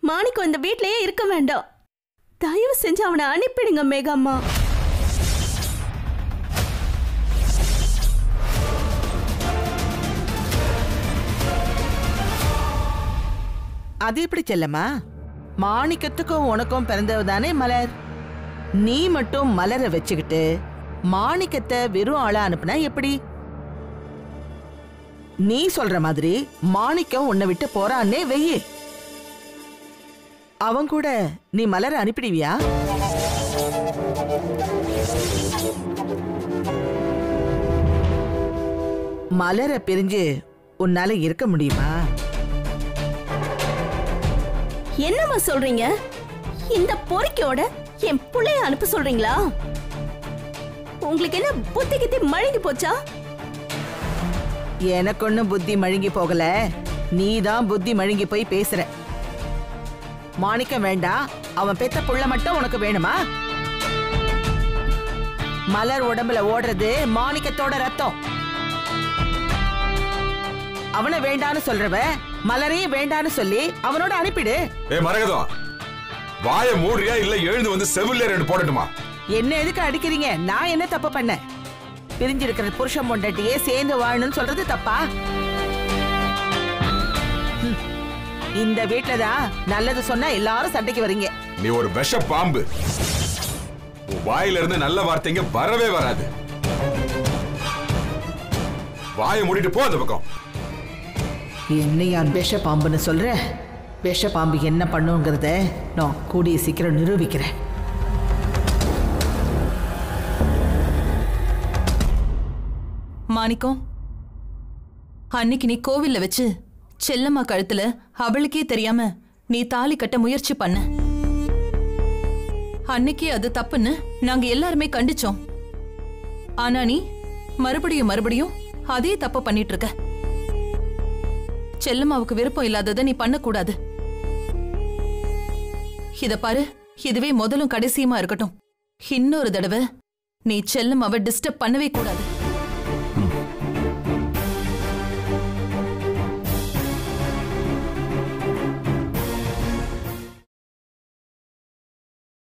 மாணிக்கம் இந்த வீட்லயே இருக்க வேண்டாம் தயவு செஞ்சு அவனை அனுப்பிடுங்க மேகம்மா அது எப்படி செல்லம்மா மாணிக்கத்துக்கும் உனக்கும் பிறந்தவ தானே மலர் நீ மட்டும் மலரை வச்சுக்கிட்டு மாணிக்கத்தை வெறும் ஆளா அனுப்புனா எப்படி நீ சொல்ற மாதிரி மாணிக்கம் உன்னை விட்டு போறான்னே வெய்யி அவன் கூட நீ மலரை அனுப்பிடுவியா மலரை பிரிஞ்சு உன்னால இருக்க முடியுமா என்னம்மா சொல்றீங்க இந்த பொறிக்கையோட என் புள்ளைய அனுப்ப சொல்றீங்களா உங்களுக்கு என்ன புத்தி கித்தி மழுங்கி போச்சா எனக்கு ஒண்ணும் புத்தி மழுங்கி போகல நீ தான் புத்தி மழுங்கி போய் பேசுற மாணிக்கம் வேண்டாம் அவன் பெத்த புள்ள மட்டும் உனக்கு வேணுமா மலர் உடம்புல ஓடுறது மாணிக்கத்தோட ரத்தம் அவனை வேண்டான்னு சொல்றவ மலரையும் வேண்டான்னு சொல்லி அவனோட அனுப்பிடு ஏ மரகதம் வாய மூடுறியா இல்ல எழுந்து வந்து செவிலிய ரெண்டு போடட்டுமா என்ன எதுக்கு அடிக்கிறீங்க நான் என்ன தப்பு பண்ணேன் பிரிஞ்சிருக்கிற புருஷன் பொண்டாட்டியே சேர்ந்து வாழணும்னு சொல்றது தப்பா ஹம். இந்த வீட்ல தான் நல்லது சொன்னா எல்லாரும் சண்டைக்கு வரீங்க நீ ஒரு விஷ பாம்பு உன் வாயில இருந்து நல்ல வார்த்தைங்க வரவே வராது வாயை மூடிட்டு போ அந்த பக்கம் என்னையா விஷ பாம்புன்னு சொல்ற விஷ பாம்பு என்ன பண்ணுங்கிறத நான் கூடிய சீக்கிரம் நிரூபிக்கிறேன் மாணிக்கம் அன்னைக்கு நீ கோவில்ல வச்சு செல்லம்மா கழுத்துல அவளுக்கே தெரியாம நீ தாலி கட்ட முயற்சி பண்ண அன்னைக்கு அது தப்புன்னு நாங்க எல்லாருமே கண்டிச்சோம் ஆனா நீ மறுபடியும் மறுபடியும் அதே தப்பு பண்ணிட்டு இருக்க செல்லம்மாவுக்கு விருப்பம் இல்லாததை நீ பண்ணக்கூடாது இத பாரு இதுவே முதலும் கடைசியுமா இருக்கட்டும் இன்னொரு தடவை நீ செல்லம்மாவை டிஸ்டர்ப் பண்ணவே கூடாது